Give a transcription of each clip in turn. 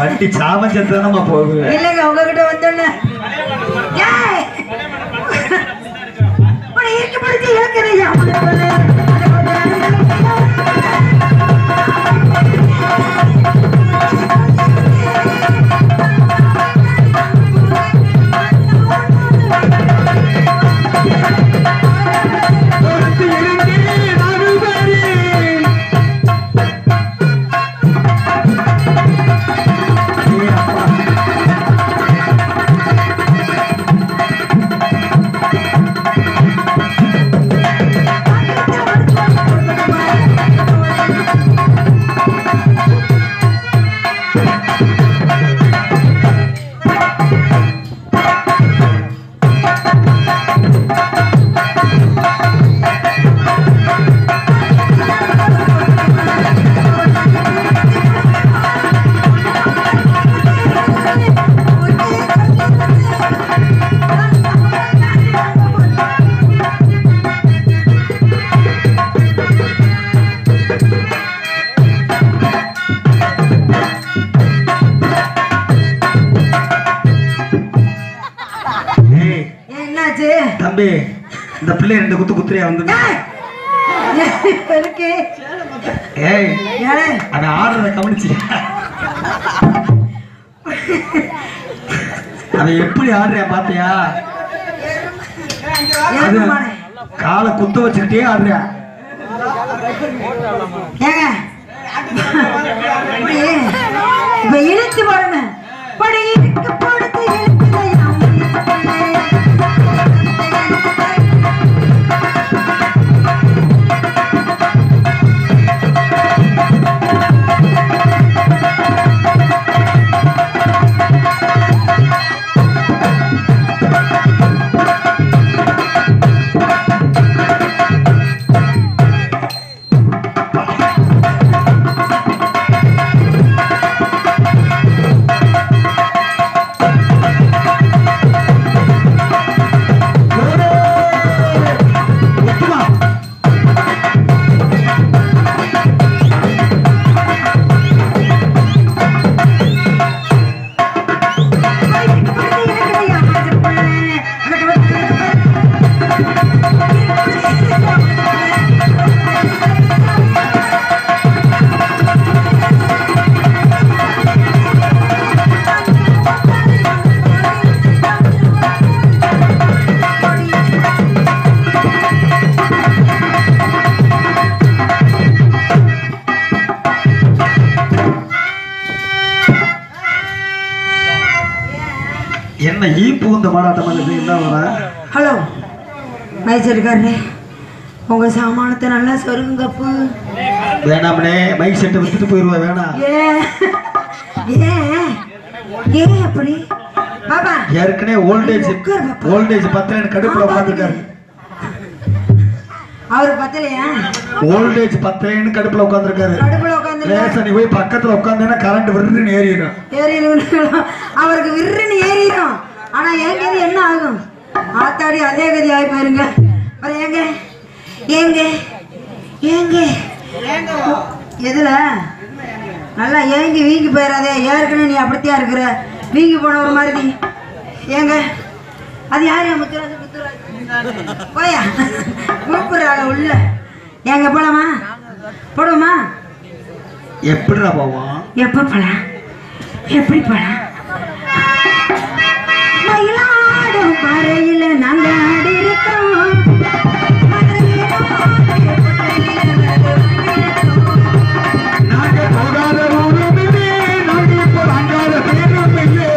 வண்டி சாமஞ்சத்தானமா போகுது இல்லைங்க உங்ககிட்ட வந்தோன்னே ஏய்! உன்னை இறுக்கிப்பிடிச்சு இழுக்கிறியா? ஏய், என்னாச்சு தம்பி இந்த பிள்ளை ரெண்டு குத்து குத்துறியா வந்து ஏய்! இருக்கு ஏய் ஏய், அவன் ஆடுறத கவனிச்சு அவன் எப்படி ஆடுறியா பாத்தியா அது எருமானே. காலை குத்த வச்சுக்கிட்டே ஆடுறியா ஏங்க இப்படி இப்ப இழுத்து போடுங்க படி இழுக்க போடுத்து இழுக்குதையா ஒத்துமா என்ன ஈ பூந்த மாடாட்டம் இது என்ன வர ஹலோ மைசூர்காரரே உங்க சாமானத்தை நல்லா சொருங்கப்பு வேணாமனே மைக் செட்டை வித்துட்டு போயிருவா வேணாம் ஏன் ஏன் ஏன் அப்படி பாபா ஏற்கனவே ஓல்டேஜ் உட்காரு பாப்பா. ஓல்டேஜ் பத்திரன்னு கடுப்புல உட்காந்துருக்காரு அவரு பத்தலையா ஓல்டேஜ் பத்திரன்னு கடுப்புல உட்காந்துருக்காரு கடுப்புல உட்காந்து லேசா நீ போய் பக்கத்துல உட்காந்தேன்னா கரண்ட் விருன்னு ஏறிடும் ஏறிடும் அவருக்கு விருன்னு ஏறிடும் ஆனா என் கதி என்ன ஆகும் ஆத்தாடி அதே கதி ஆகி போயிருங்க அப்புறம் ஏங்க ஏங்க ஏங்க எதுல நல்லா ஏங்கி வீங்கி போயிடாதே ஏற்கனவே நீ அப்படித்தான் இருக்கிற வீங்கி போன ஒரு மாதிரி நீ ஏங்க அது யார் என் முத்துராஜ் முத்துராஜ் போயா கூப்பிடுறாள் உள்ள ஏங்க போலாமா போடுவோமா எப்படிடா போவோம் எப்ப போலாம் எப்படி போலாம் மயிலாடும் பறையில நாங்க ஆடி இருக்கோம் நாங்க போகாத ஊரும் இல்லை, நாங்க இப்போ அங்காத பேரும் இல்லை.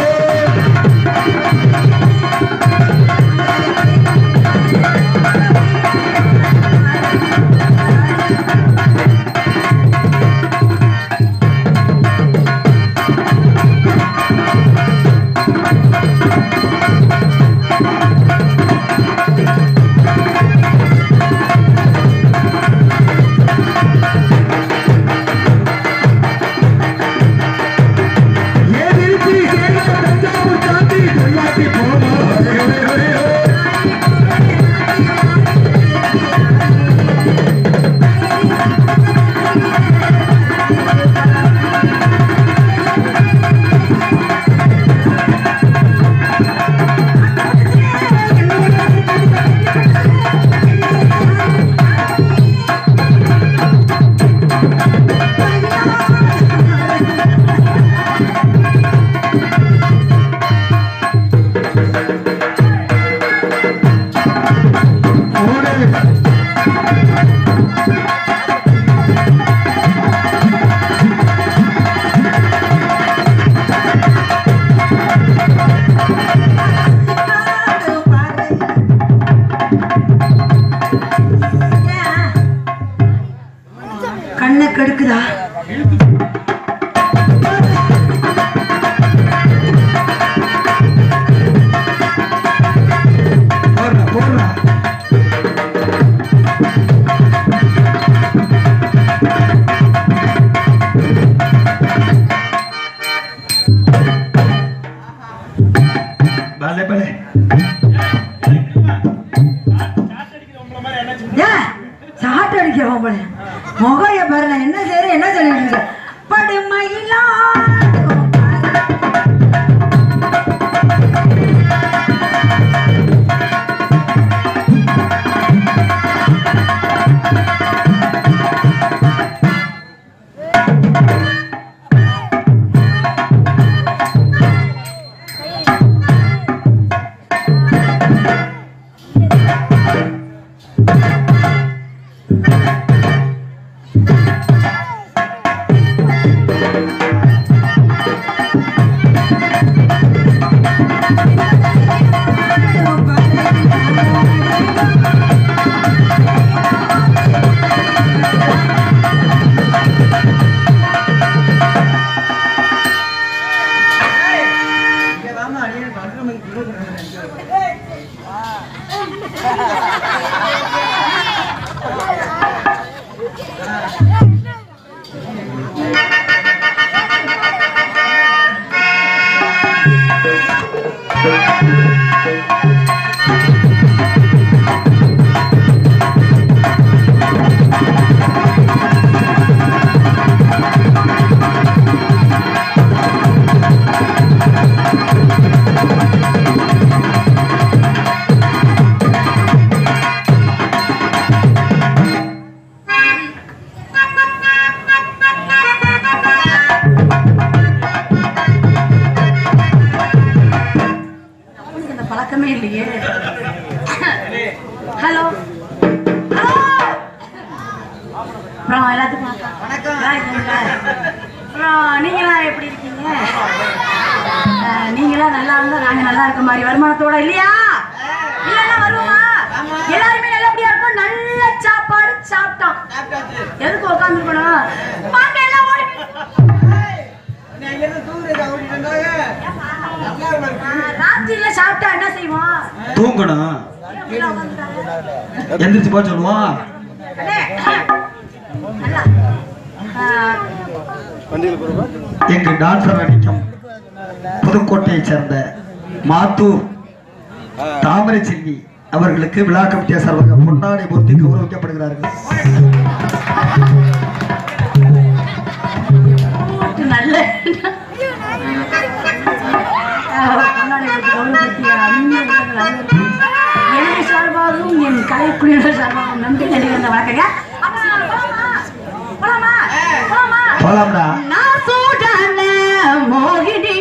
அதே போல ஏன் சாட்டு அடிக்கிறோம் போல முகைய பாரு நான் என்ன செய்யறேன் என்ன சொல்லிட்டு இருக்கேன் படுமையிலா அவனுக்கு இந்த பழக்கமே இல்லையே ஹலோ ஹலோ அப்புறம் எல்லாத்துக்கும் வணக்கம் நல்லா இருக்கீங்களா? அப்புறம் நீங்களாம் எப்படி இருக்கீங்க அஹ், நீங்களாம் நல்லா இருந்தா நாங்க நல்லா இருக்க மாதிரி வருமானத்தோட இல்லையா இல்லைன்னா வருவோமா எல்லாருமே நல்லபடியா இருக்கும் நல்ல சாப்பாடு சாப்பிட்டோம் எதுக்கு உட்காந்துருக்கணும் வாங்க எல்லாம் ஓடி அஹ், ராத்திரில சாப்பிட்டா என்ன செய்வோம் தூங்கணும் ஏன் இப்படிலாம் உட்கார்ந்துட்டாங்க? எந்திரிச்சு போக சொல்லுவோம் அண்ணே, நல்லா. அஹ், எங்கு டான்சர் அணிக்கும் புதுக்கோட்டையைச் சேர்ந்த மாத்தூர் தாமரை செல்வி அவர்களுக்கு விழா கமிட்டிய சார்பாக பொன்னாடை பொருத்தி கௌரவிக்கப்படுகிறார்கள் கூட்டு நல்ல அஹ், முன்னாடி வந்து கௌரவப்படுத்திய அந்நிய உள்ளங்கள் அனைவருக்கும் எனது சார்பாகவும் என் கலைக்குழுவினர் சார்பாகவும் நன்றி நடிகர் வணக்கங்க அப்ப போலாமா? போலாமா? போலாமா? போலாம்டா நான் சூடான மோகினி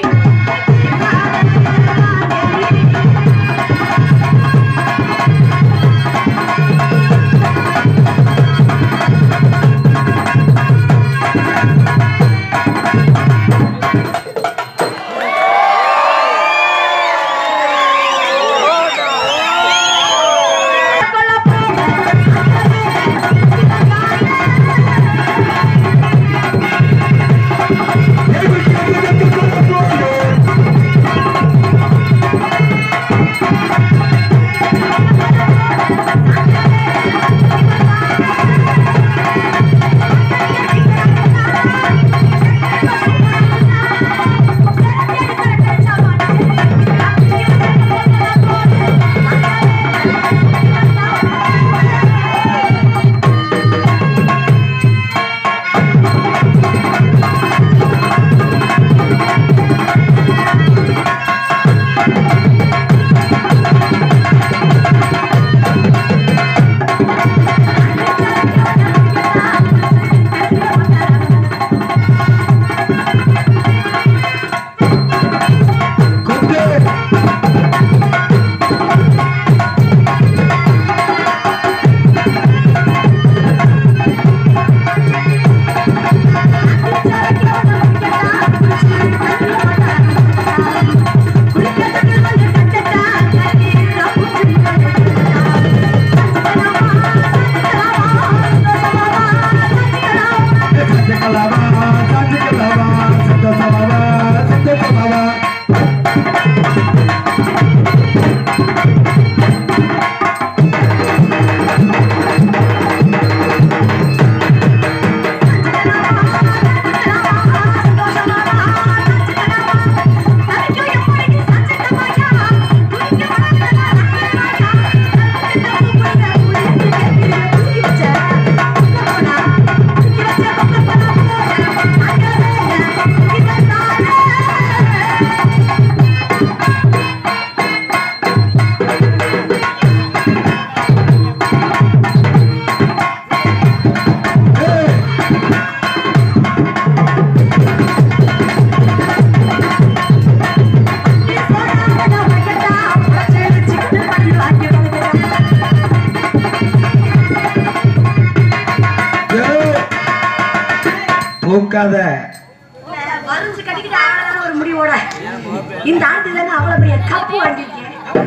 பார்க்காத வரிஞ்சு கட்டிக்கிட்டு ஆளான ஒரு முடிவோட இந்த ஆண்டு தானே அவ்வளவு பெரிய கப்பு வாங்கியிருக்கேன்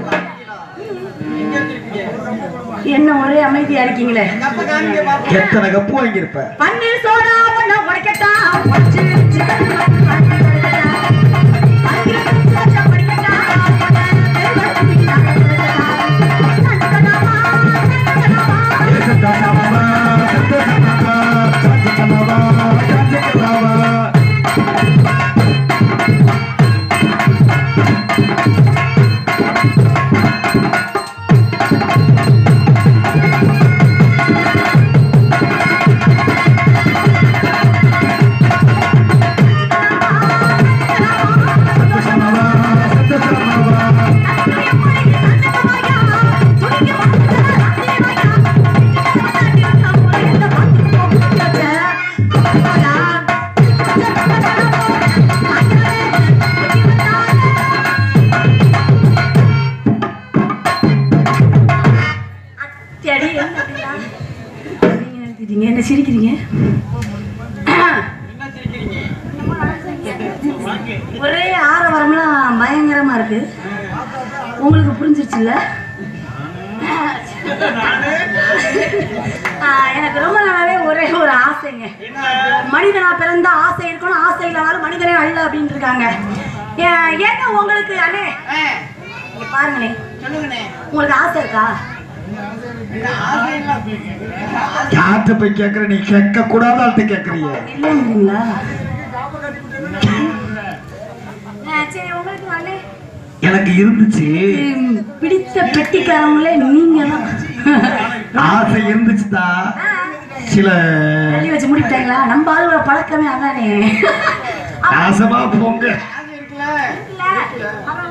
என்ன ஒரே அமைதியா இருக்கீங்களே எத்தனை கப்பு வாங்கியிருப்ப பன்னீர் சோடா ஒண்ணு உடைக்கட்டா உடைச்சு சிக்கன் பன்னீர் சோடா உடைக்கட்டா ஏசத்தானாவா, சந்தோஷமாவா, சாந்திக்கனாவா, காஞ்சிக்கனாவா. சந்தோஷமாவா, சந்தோஷமாவா. சரி, என்ன அப்படின்னா? நீங்க நினைச்சிட்டீங்க, என்ன சிரிக்கிறீங்க ஒரே ஆரவாரம்லாம் பயங்கரமா இருக்கு உங்களுக்கு புரிஞ்சிருச்சுல்ல ஆ, எனக்கு ரொம்ப நாளாவே ஒரே ஒரு ஆசைங்க மனிதனா பிறந்த ஆசை இருக்கணும் ஆசை இல்லாதாலும் மனிதனே அல்ல அப்படின்னு இருக்காங்க ஏ- ஏங்க உங்களுக்கு அண்ணே இங்க பாருங்களேன் உங்களுக்கு ஆசை இருக்கா யார்கிட்ட போய் கேக்குற நீ கேட்க கூடாத ஆள்கிட்ட கேக்குறீங்க இல்லைங்களா சரி உங்களுக்கு அண்ணே எனக்கு இருந்துச்சு ம், பிடித்த பெட்டிக்காரங்களே நீங்க தான் ஆசை இருந்துச்சுதான் சில தள்ளி வச்சு முடிப்பிட்டாங்களா நம்ம ஆளுவோட பழக்கமே அதானே நாசமா போங்க இல்ல, அப்புறம்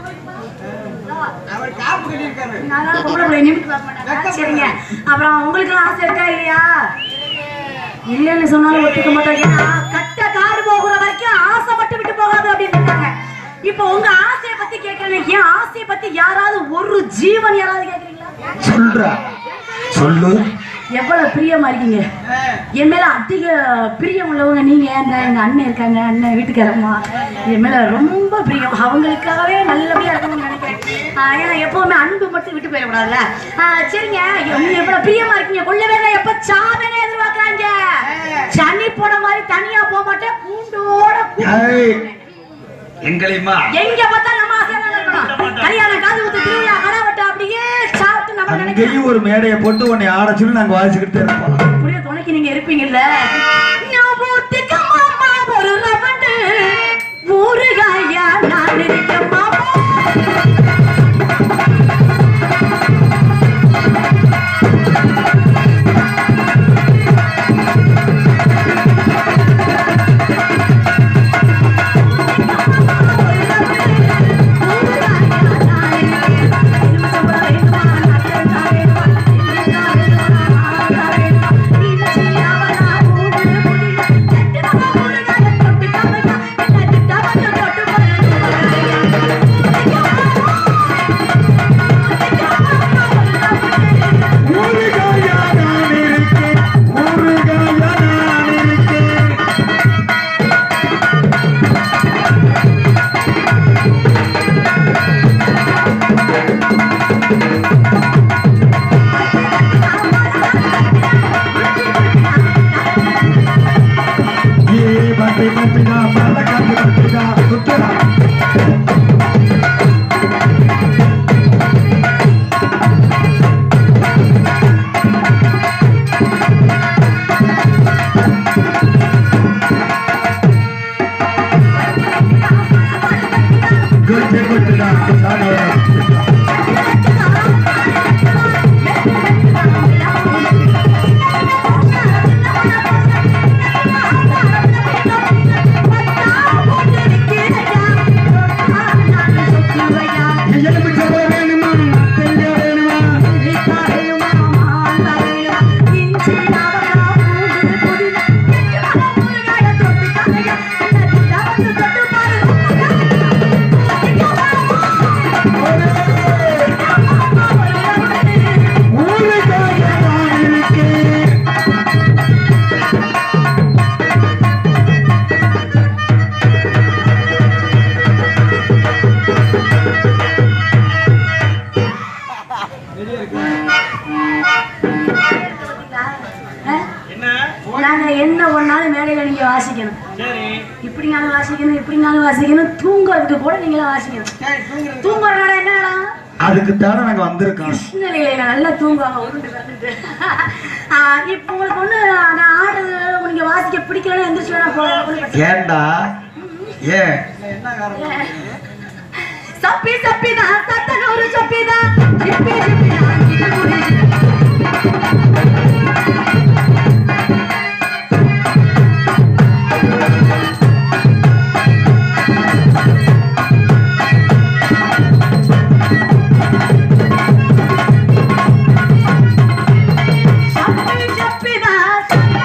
உங்களுக்கு நான்லாம் பொம்பளை பிள்ளைய நிமிர்த்தி பார்க்க மாட்டேன். சரிங்க அப்புறம் உங்களுக்கு ஆசை இருக்கா இல்லையா இல்லைன்னு சொன்னாலும் ஒத்துக்க மாட்டாங்க ஏன்னா, கட்ட காடு போகிற வரைக்கும் ஆசை மட்டும் விட்டு போகாது அப்படின்னு இருக்காங்க இப்போ உங்க ஆசையை பத்தி கேட்கறேன் என் ஆசையை பத்தி யாராவது ஒரு ஜீவன் யாராவது கேக்குறீங்களா சொல்ற சொல்லு எவ்வளவு பிரியமா இருக்கீங்க என் மேல அதிக பிரியம் உள்ளவங்க நீங்க அந்த எங்க அண்ணன் இருக்காங்க அண்ணன் வீட்டுக்காரம்மா என் மேல ரொம்ப பிரியம் அவங்களுக்காகவே நல்லபடியா இருக்கணும்னு நினைக்கிறேன் ஆஹ் ஏன்னா எப்பவுமே அன்பு மட்டும் விட்டு போயிடக்கூடாதுல்ல ஆஹ் சரிங்க நீங்க எவ்வளவு பிரியமா இருக்கீங்க கொள்ளவே இல்லை எப்ப சாதனை எதிர்பார்க்கறாங்க சனி போன மாதிரி தனியா போக மாட்டேன் கூண்டோட கூ- ஏய், எங்களையுமா எங்க பார்த்தா நம்ம ஆசையா தான் இருக்கணும் கல்யாணம் காது ஊத்து திருவிழா கடவட்டம் அப்படியே சாப்பிட்டு நம்ம நினைக்கிறோம் அங்கேயும் ஒரு மேடையை போட்டு உன்னை ஆட சொல்லி நாங்க வாசிக்கிட்டே இருப்போம் புரிய துணைக்கு நீங்க இருப்பீங்கல்ல ஞாபகத்துக்கு மாமா ஒரு ரவண்டு ஊறுகாயா நான் இருக்க மாமா ஊறுகாயா நான் இருக்கேன், ஊறுகாயா நான் இருக்கேன். ஏ பட்டி பட்டிடா, பாலக்காட்டு பட்டிடா, சுத்துடா. குட்டு குட்டுடா, சாணியா. எலுமிச்சை வேணுமா தேங்காய் வேணுமா தொட்டு பாரு மேடையில நீங்க வாசிக்கணும் இப்படினாலும் வாசிக்கணும் இப்படினாலும் வாசிக்கணும் தூங்குறதுக்கு கூட நீங்களே வாசிக்கணும் தூங்குற கடை என்னடா அதுக்கு தானே நாங்க வந்திருக்கோம் கிருஷ்ணகிரியில நல்லா தூங்குவாங்க உருண்டு கிடந்துட்டு. ஆ, இப்போ உங்களுக்கு ஒண்ணு நான் ஆடுறது நீங்க வாசிக்க பிடிக்கலன்னு எந்திரிச்சு வேணா போகலாம் ஏண்டா ஏன் சப்பி சப்பிதான் சத்தனூறு சப்பிதான் சிப்பி சிப்பிதான் சிட்டுக்குருவி. சப்பி சப்பிதான்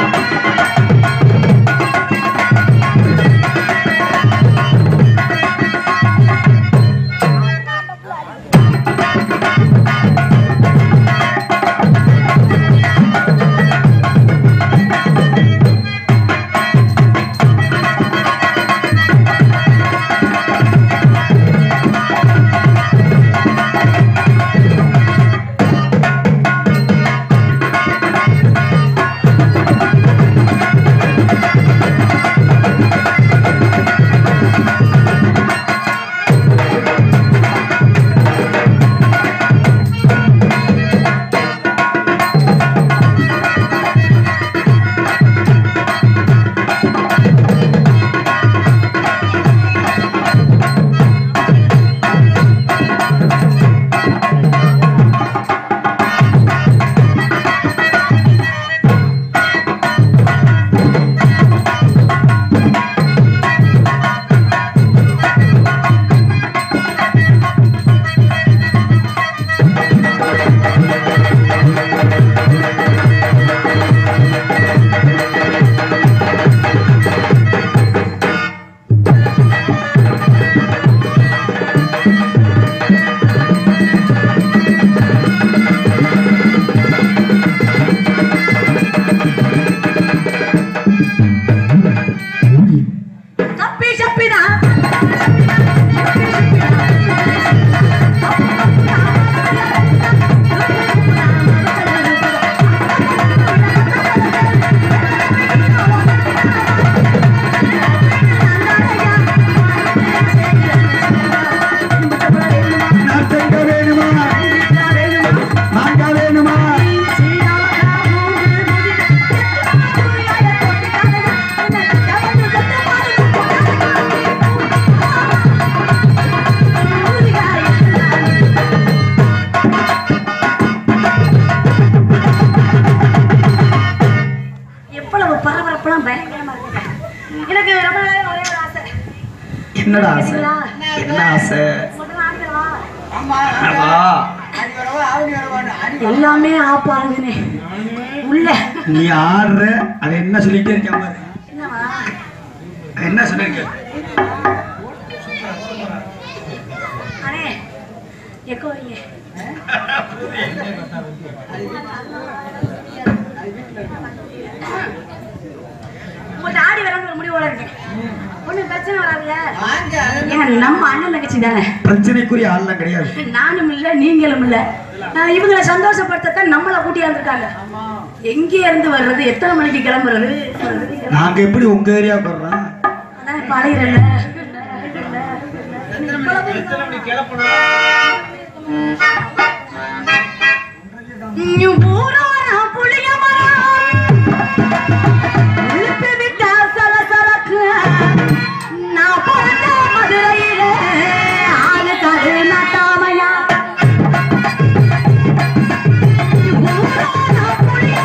சப்பி சப்பிதான் நாட்டங்க வேணுமா மாங்காய் வேணுமா எவ்வளவு பரபரப்பெல்லாம் பயங்கரமா இருக்கு எனக்கு ரொம்ப நாளா ஒரே ஒரு ஆசை என்னடா ஆசை என்ன ஆசை முதல்ல ஆடுறவா? ஆமா. எல்லாமே ஆப்பாருங்கனே உள்ள நீ ஆடுற அது என்ன சொல்லிட்டே இருக்க பாரு என்னவா அது என்ன சொல்லிருக்க அண்ணே எக்கோ வைங்க உங்கள்ட்ட ஆடி வரங்கிற முடிவோட இருக்கேன் ஒன்றும் பிரச்சனை வராதுல்ல ஏன்னா நம்ம அண்ணன் தங்கச்சி தானே பிரச்சனைக்குரிய ஆள்லாம் கிடையாது நானும் இல்ல நீங்களும் இல்ல ஆஹ் இவங்களை சந்தோஷப்படுத்தத்தான் நம்மளை கூட்டியாந்துருக்காங்க எங்கே இருந்து வர்றது எத்தனை மணிக்கு கிளம்புறது நாங்க எப்படி உங்க ஏரியா போடுறோம் அதான் இப்ப அலையிறல்ல இங்க பூரானா புளிய மரம். இழுத்து விட்டா சலசலக்கு. நான் பிறந்த மதுரையிலே ஆளு கரு நட்டாமையா. பூரானா புளிய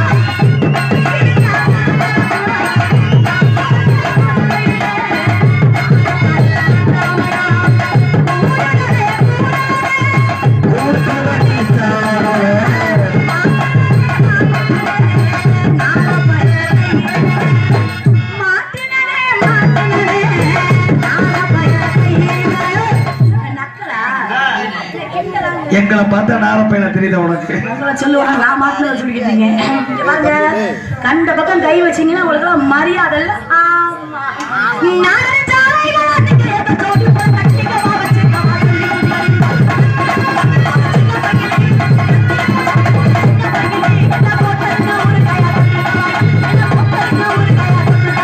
மாட்டினனே, மாட்டினனே, நாள பயத்தையிலே. நக்கலா? கிண்டலா? எங்களை பார்த்தா நார பையனை தெரியுதா உனக்கு உங்களை சொல்லுவாங்க நான் மாட்டின சொல்லிக்கிட்டீங்க இங்க பாருங்க கண்ட பக்கம் கை வச்சீங்கன்னா உங்களுக்கு மரியாதை இல்ல ஆமா நான் நினைச்சாலும் நீங்க எதை சொல்லி போய் கட்டிக்கவா வச்சுக்கவா சொல்லி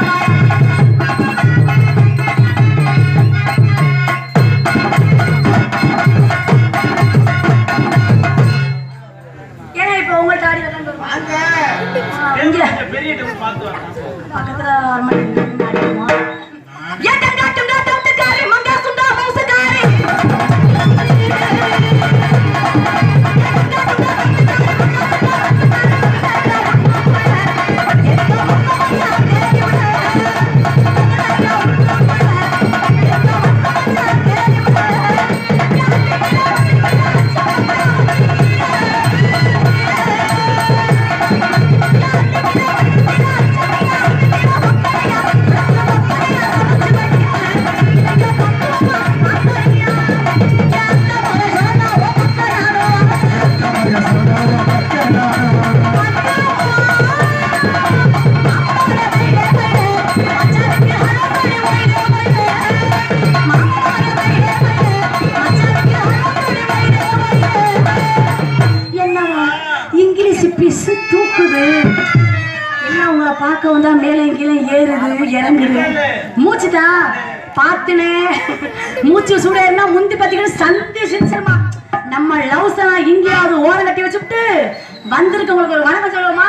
பார்க்க வந்தா மேலே கீழே ஏறுது இறங்குது மூச்சுதா பார்த்துனே மூச்சு சூடேறினா முந்தி பார்த்தீங்கன்னா சந்தி சிரிச்சிருமா நம்ம லவ்ஸ் எல்லாம் இங்கேயாவது ஓரம் கட்டி வச்சுட்டு வந்திருக்கவங்களுக்கு ஒரு வணக்கம் சொல்லுவோமா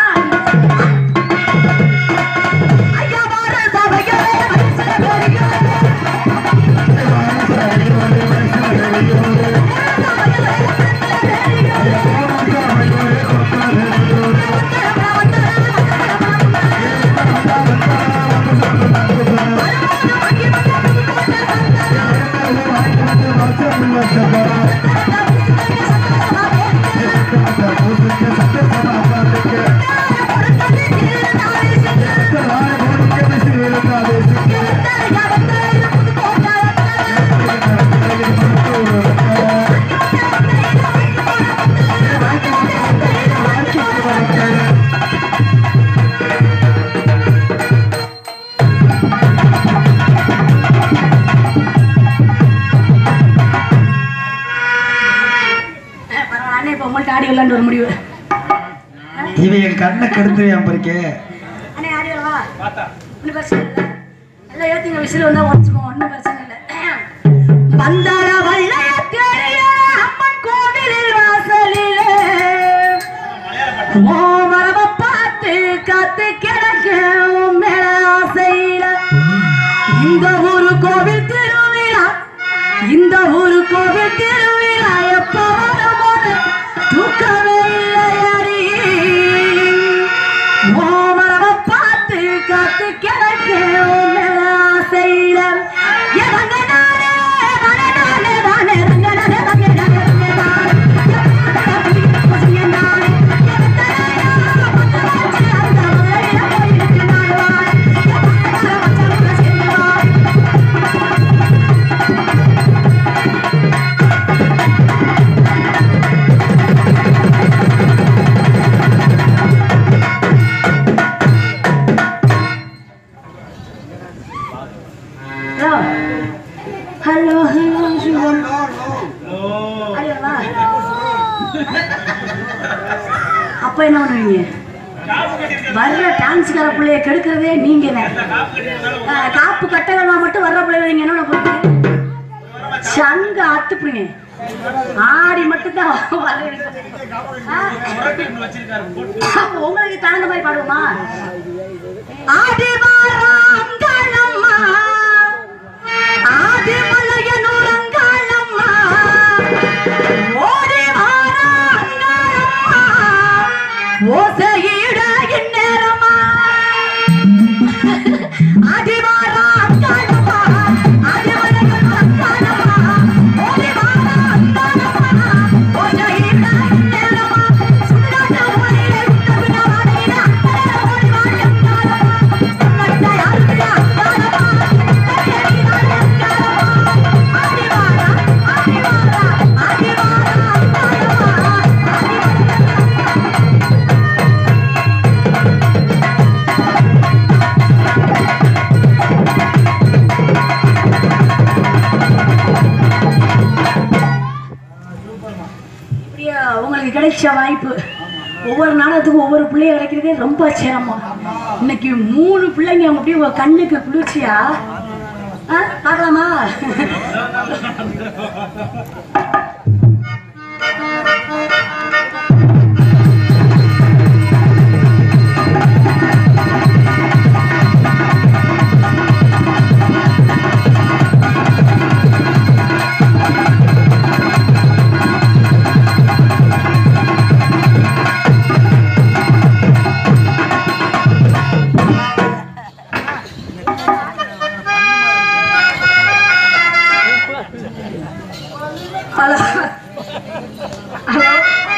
ஐயா வார சபையே மனுஷன பெரியோரே. பரவாயில்ல, அண்ணே இப்ப உங்கள்ட்ட ஆடி விளையாண்டு ஒரு முடிவு இவன் என் கண்ணை கெடுத்துருவான் பாருக்கே அண்ணே ஆடி வரவா ஒன்றும் பிரச்சனை இல்லை எல்லாம் ஏற்றிங்க விசில் வந்தா உடச்சுக்கோங்க ஒன்றும் பிரச்சனை இல்லை வந்தார வல்லைய தெரிய அம்மன் கோவிலில் வாசலிலே ஓ மரப பார்த்து காத்து கிடக்க உன் மேல ஆசையில இந்த ஊரு கோவில் திருவிழா இந்த ஊரு கோவில் திருவிழா எப்ப வரும்போது தூக்கமே இல்லையடி ஓ மரப பார்த்து காத்து கிடக்க உன் மேல ஆசையில எவங்க நானே நானே நானே நானே ரங்க நானே ரங்க நானே ரங்க நானே ஹலோ ஹலோ சுகம் ஐயோ அப்ப என்ன பண்ணுவீங்க வர்ற டான்ஸ்கார பிள்ளைய கெடுக்கிறதே நீங்க காப்பு கட்டலனா மட்டும் வர்ற பிள்ளைய நீங்க என்ன பண்ணுவீங்க சங்க அத்துப்புடுங்க ஆடி மட்டும் தான் உங்களுக்கு தகுந்த மாதிரி பாடுவோமா ஆடி வாராங்களம்மா ஆதி மலையனூரங்காளம்மா ஓடி வாராங்களம்மா ஓசையிட இந்நேரமா ஆடி வாராங்களம்மா ஆதி மலையனூரங்காளம்மா ஓடி வாராங்களம்மா ஓசையிட இந்நேரமா சுடுகாட்டு ஓடியிலே உள்ள விழாவாடையில அக்கறை ஓடி வாராங்களம்மா சொன்னட்ட யாருக்குள்ள அங்காளம்மா இப்படியா உங்களுக்கு கிடைச்ச வாய்ப்பு ஒவ்வொரு நாடகத்துக்கும் ஒவ்வொரு பிள்ளைய கிடைக்கிறதே ரொம்ப சிரமம் இன்னைக்கு மூணு பிள்ளைங்க அவங்க அப்படியே உங்க கண்ணுக்கு குளிர்ச்சியா ஆ, பார்க்கலாமா ஹலோ ஹலோ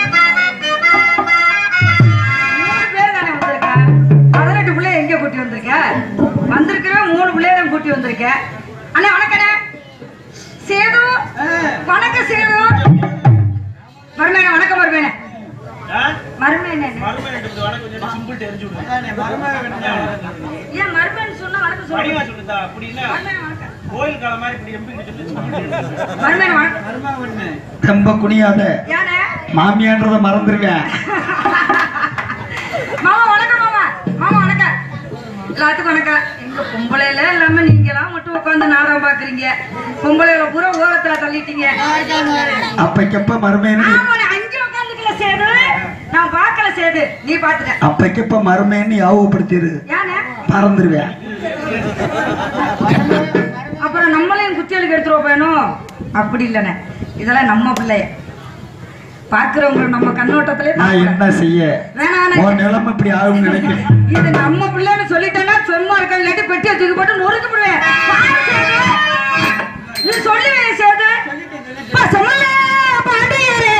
மூணு பேர் தானே வந்திருக்க பதினெட்டு பிள்ளைய எங்க கூட்டி வந்திருக்க வந்திருக்கிற மூணு பிள்ளைய தான் கூட்டி வந்திருக்க அண்ணா வணக்கண்ணே சேது வணக்கம் சேது மருமேன வணக்கம் மருமேன மருமேன ஏன் மருமேன் சொன்னா வணக்கம் சொல்லுங்க மருமேன வணக்கம் மருமேன வணக்கம் ரொம்ப குனியாத ஏண்ணே மாமியான்றத மறந்துருவேன் மாமா வணக்கம் மாமா மாமா வணக்கம் எல்லாத்துக்கும் வணக்கம் எங்க பொம்பளையில இல்லாம நீங்க எல்லாம் மட்டும் உட்காந்து நாடகம் பாக்குறீங்க பொம்பளையில பூரா ஓரத்துல தள்ளிட்டீங்க அப்பைக்கப்ப மருமேன்னு ஆமா நான் அங்க உட்காந்துக்கல சேது நான் பார்க்கல சேது நீ பாத்துட்ட அப்பைக்கப்ப மருமேன்னு யாவப்படுத்திடு ஏன்னு பறந்துருவேன் அப்புறம் நம்மளையும் குத்தியலுக்கு எடுத்துருவ போயணும் அப்படி இல்லைண்ணே இதெல்லாம் நம்ம பிள்ளைய பாக்குறவங்க நம்ம கண்ணோட்டத்திலே நான் பார்க்கணும். என்ன செய்ய வேணாண்ணே உன் நிலைமை இப்படி ஆகும் நினைக்கிறேன் இது நம்ம பிள்ளைன்னு சொல்லிட்டேன்னா சும்மா இருக்க இல்லாட்டி பெட்டியை தூக்கி போட்டு நொறுக்கு விடுவேன் பாரு சேது. நீ சொல்லுவேன் சேது பசமல்ல பாண்டியரே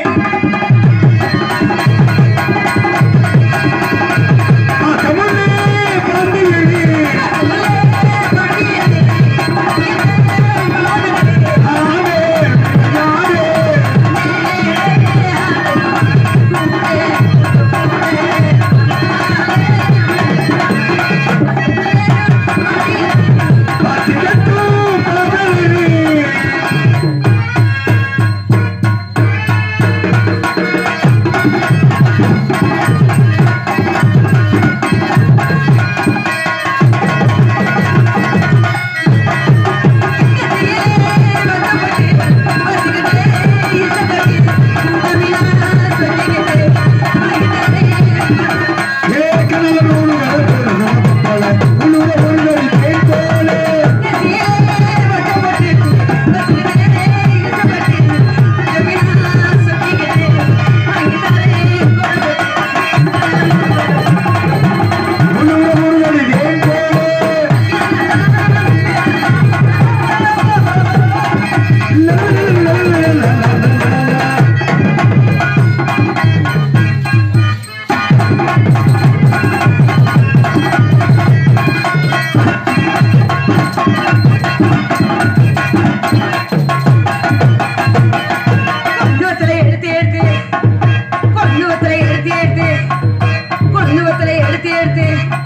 கொன்னுவத்தலை எடுத்து எடுத்து கொன்னுவத்தலை எடுத்து எடுத்து கொன்னுவத்தலை எடுத்து எடுத்து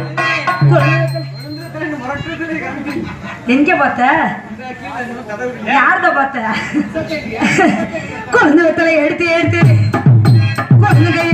கொன்னுவத்தலை- எங்க பார்த்த யார்த பார்த்த கொன்னுவத்தலை எடுத்து எடுத்து கொன்னுகையை